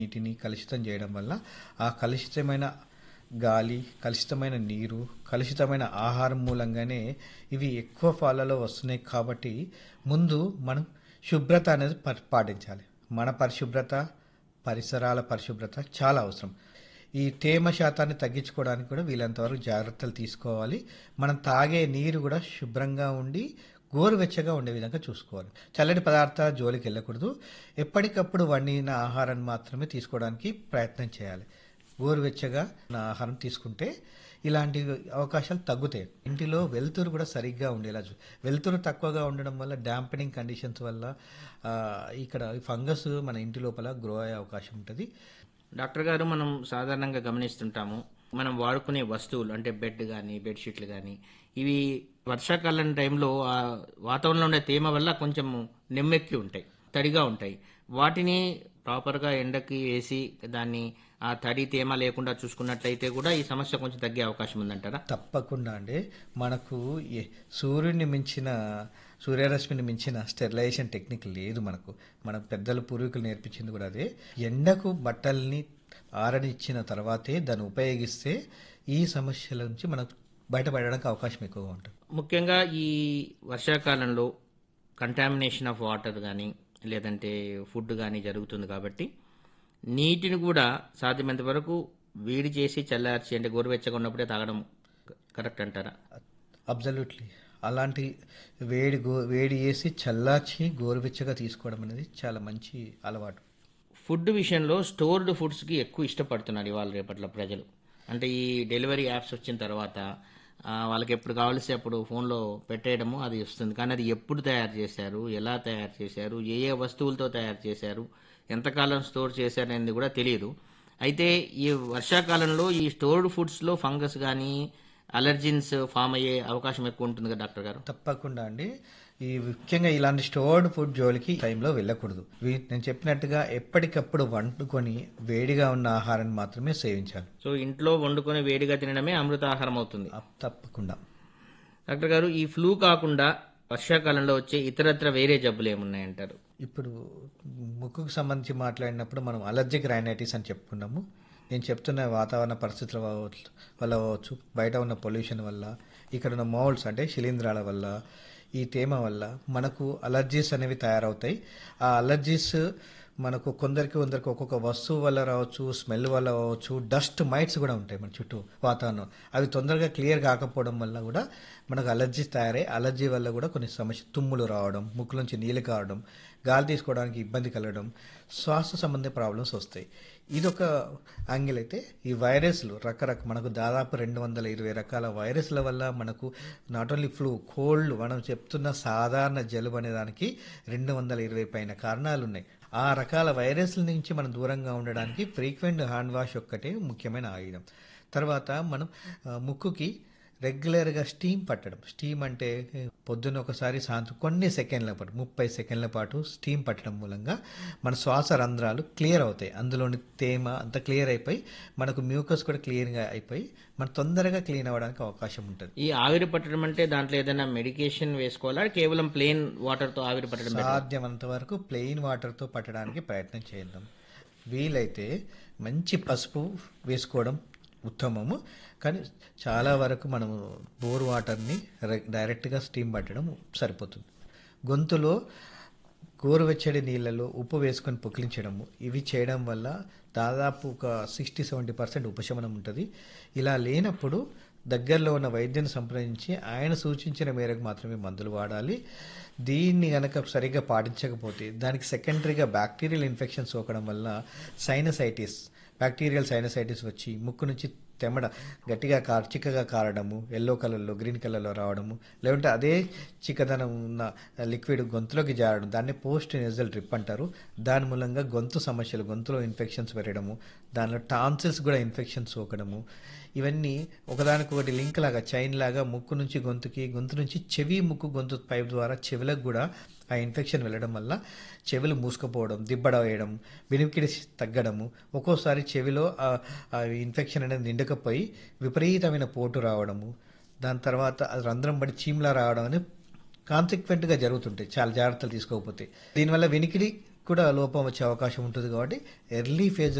నీటిని కలుషితం చేయడం వల్ల ఆ కలుషితమైన గాలి కలుషితమైన నీరు కలుషితమైన ఆహారం మూలంగానే ఇవి ఎక్కువ ఫాలలో వస్తున్నాయి కాబట్టి ముందు మనం శుభ్రత అనేది ప- పాటించాలి మన పరిశుభ్రత పరిసరాల పరిశుభ్రత చాలా అవసరం ఈ తేమ శాతాన్ని తగ్గించుకోవడానికి కూడా వీలంతవరకు జాగ్రత్తలు తీసుకోవాలి మనం తాగే నీరు కూడా శుభ్రంగా ఉండి గోరువెచ్చగా ఉండే విధంగా చూసుకోవాలి చల్లటి పదార్థాల జోలికి వెళ్ళకూడదు ఎప్పటికప్పుడు వండిన ఆహారాన్ని మాత్రమే తీసుకోవడానికి ప్రయత్నం చేయాలి గోరువెచ్చగా ఉన్న ఆహారం తీసుకుంటే ఇలాంటి అవకాశాలు తగ్గుతాయి ఇంటిలో వెలుతురు కూడా సరిగ్గా ఉండేలా చూ వెలుతురు తక్కువగా ఉండడం వల్ల డాంపెనింగ్ కండిషన్స్ వల్ల ఆ, ఇక్కడ ఫంగస్ మన ఇంటి లోపల గ్రో అయ్యే అవకాశం ఉంటుంది డాక్టర్ గారు మనం సాధారణంగా గమనిస్తుంటాము మనం వాడుకునే వస్తువులు అంటే బెడ్ కానీ బెడ్షీట్లు కానీ ఇవి వర్షాకాలం టైంలో ఆ వాతావరణంలో ఉండే తేమ వల్ల కొంచెం నెమ్మెక్కి ఉంటాయి తడిగా ఉంటాయి వాటిని ప్రాపర్గా ఎండకి వేసి దాన్ని ఆ తడి తేమ లేకుండా చూసుకున్నట్లయితే కూడా ఈ సమస్య కొంచెం తగ్గే అవకాశం ఉందంటారా తప్పకుండా అండి మనకు ఏ- సూర్యుడిని మించిన సూర్యరశ్మిని మించిన స్టెరిలైజేషన్ టెక్నిక్ లేదు మనకు మన పెద్దలు పూర్వీకులు నేర్పించింది కూడా అదే ఎండకు బట్టల్ని ఆరనిచ్చిన తర్వాతే దాన్ని ఉపయోగిస్తే ఈ సమస్యల నుంచి మనకు బయటపడడానికి అవకాశం ఎక్కువగా ఉంటుంది ముఖ్యంగా ఈ వర్షాకాలంలో కంటామినేషన్ ఆఫ్ వాటర్ కానీ లేదంటే ఫుడ్ కానీ జరుగుతుంది కాబట్టి నీటిని కూడా సాధ్యమైనంత వరకు వేడి చేసి చల్లార్చి అంటే గోరువెచ్చగా ఉన్నప్పుడే తాగడం కరెక్ట్ అంటారా అబ్జల్యూట్లీ అలాంటి వేడి గో వేడి చేసి చల్లార్చి గోరువెచ్చగా తీసుకోవడం అనేది చాలా మంచి అలవాటు ఫుడ్ విషయంలో స్టోర్డ్ ఫుడ్స్కి ఎక్కువ ఇష్టపడుతున్నారు ఇవాళ రేపట్లో ప్రజలు అంటే ఈ డెలివరీ యాప్స్ వచ్చిన తర్వాత ఆ, వాళ్ళకి ఎప్పుడు కావాల్సి అప్పుడు ఫోన్లో పెట్టేయడము అది వస్తుంది కానీ అది ఎప్పుడు తయారు చేశారు ఎలా తయారు చేశారు ఏ ఏ వస్తువులతో తయారు చేశారు ఎంతకాలం స్టోర్ చేశారు అనేది కూడా తెలియదు అయితే ఈ వర్షాకాలంలో ఈ స్టోర్డ్ ఫుడ్స్లో ఫంగస్ కానీ అలర్జిన్స్ ఫామ్ అయ్యే అవకాశం ఎక్కువ ఉంటుంది కదా డాక్టర్ గారు తప్పకుండా అండి ఈ ముఖ్యంగా ఇలాంటి స్టోర్డ్ ఫుడ్ జోలికి టైంలో వెళ్ళకూడదు వీ- నేను చెప్పినట్టుగా ఎప్పటికప్పుడు వండుకొని వేడిగా ఉన్న ఆహారాన్ని మాత్రమే సేవించాలి సో ఇంట్లో వండుకొని వేడిగా తినడమే అమృతాహారం అవుతుంది అప్- తప్పకుండా డాక్టర్ గారు ఈ ఫ్లూ కాకుండా వర్షాకాలంలో వచ్చే ఇతరత్ర వేరే జబ్బులు ఏమున్నాయంటారు ఇప్పుడు ముక్కుకు సంబంధించి మాట్లాడినప్పుడు మనం అలర్జిక్ రైనైటిస్ అని చెప్పుకున్నాము నేను చెప్తున్న వాతావరణ పరిస్థితుల వల్ల- వల్ల అవ్వచ్చు బయట ఉన్న పొల్యూషన్ వల్ల ఇక్కడ ఉన్న మౌల్డ్స్ అంటే శిలీంధ్రాల వల్ల ఈ తేమ వల్ల మనకు అలర్జీస్ అనేవి తయారవుతాయి ఆ అలర్జీస్ మనకు కొందరికి కొందరికి ఒక్కొక్క వస్తువు వల్ల రావచ్చు స్మెల్ వల్ల రావచ్చు డస్ట్ మైట్స్ కూడా ఉంటాయి మన చుట్టూ వాతావరణం అవి తొందరగా క్లియర్ కాకపోవడం వల్ల కూడా మనకు అలర్జీ తయారై అలర్జీ వల్ల కూడా కొన్ని సమస్య తుమ్ములు రావడం ముక్కు నుంచి నీళ్ళు కావడం గాలి తీసుకోవడానికి ఇబ్బంది కలగడం శ్వాస సంబంధ ప్రాబ్లమ్స్ వస్తాయి ఇదొక యాంగిల్ అయితే ఈ వైరస్లు రకరకాల మనకు దాదాపు రెండు వందల ఇరవై రకాల వైరస్ల వల్ల మనకు నాట్ ఓన్లీ ఫ్లూ కోల్డ్ మనం చెప్తున్న సాధారణ జలుబు అనే దానికి రెండు వందల ఇరవై పైన కారణాలు ఉన్నాయి ఆ రకాల వైరస్ల నుంచి మనం దూరంగా ఉండడానికి ఫ్రీక్వెంట్ హ్యాండ్ వాష్ ఒక్కటే ముఖ్యమైన ఆయుధం తర్వాత మనం ఆ, ముక్కుకి రెగ్యులర్గా స్టీమ్ పట్టడం స్టీమ్ అంటే పొద్దున్న ఒకసారి సాయంత్రం కొన్ని సెకండ్ల పాటు ముప్పై సెకండ్ల పాటు స్టీమ్ పట్టడం మూలంగా మన శ్వాస రంధ్రాలు క్లియర్ అవుతాయి అందులోని తేమ అంత క్లియర్ అయిపోయి మనకు మ్యూకస్ కూడా క్లియర్గా అయిపోయి మన తొందరగా క్లీన్ అవ్వడానికి అవకాశం ఉంటుంది ఈ ఆవిరి పట్టడం అంటే దాంట్లో ఏదైనా మెడికేషన్ వేసుకోవాలా కేవలం ప్లేన్ వాటర్తో ఆవిరి పట్టడం better? సాధ్యమంత వరకు ప్లెయిన్ వాటర్తో పట్టడానికి ప్రయత్నం చేద్దాం వీలైతే మంచి పసుపు వేసుకోవడం ఉత్తమము కానీ చాలా వరకు మనము బోర్ వాటర్ని రె- డైరెక్ట్గా స్టీమ్ పట్టడం సరిపోతుంది గొంతులో గోరువెచ్చడి నీళ్ళలో ఉప్పు వేసుకొని పుక్కిలించడము ఇవి చేయడం వల్ల దాదాపు ఒక సిక్స్టీ సెవెంటీ పర్సెంట్ ఉపశమనం ఉంటుంది ఇలా లేనప్పుడు దగ్గరలో ఉన్న వైద్యుని సంప్రదించి ఆయన సూచించిన మేరకు మాత్రమే మందులు వాడాలి దీన్ని గనక సరిగ్గా పాటించకపోతే దానికి సెకండరీగా బ్యాక్టీరియల్ ఇన్ఫెక్షన్ సోకడం వల్ల సైనసైటిస్ బ్యాక్టీరియల్ సైనసైటిస్ వచ్చి ముక్కు నుంచి తెమ్మడ గట్టిగా కార చిక్కగా కారడము ఎల్లో కలర్లో గ్రీన్ కలర్లో రావడము లేదంటే అదే చిక్కదనం ఉన్న లిక్విడ్ గొంతులోకి జారడం దాన్ని పోస్ట్ నెజల్ డ్రిప్ అంటారు దాని మూలంగా గొంతు సమస్యలు గొంతులో ఇన్ఫెక్షన్స్ పెరగడము దానిలో టాన్సిల్స్ కూడా ఇన్ఫెక్షన్స్ సోకడము ఇవన్నీ ఒకదానికొకటి లింక్ లాగా చైన్ లాగా ముక్కు నుంచి గొంతుకి గొంతు నుంచి చెవి ముక్కు గొంతు పైప్ ద్వారా చెవులకు కూడా ఆ ఇన్ఫెక్షన్ వెళ్ళడం వల్ల చెవులు మూసుకుపోవడం దిబ్బడ వేయడం వినికిడి తగ్గడము ఒక్కోసారి చెవిలో ఆ ఆ ఇన్ఫెక్షన్ అనేది నిండకపోయి విపరీతమైన పోటు రావడము దాని తర్వాత అది రంధ్రం పడి చీమ్లా రావడం అని కాన్సిక్వెంట్గా జరుగుతుంటాయి చాలా జాగ్రత్తలు తీసుకోకపోతే దీనివల్ల వినికిడి కూడా లోపం వచ్చే అవకాశం ఉంటుంది కాబట్టి ఎర్లీ ఫేజ్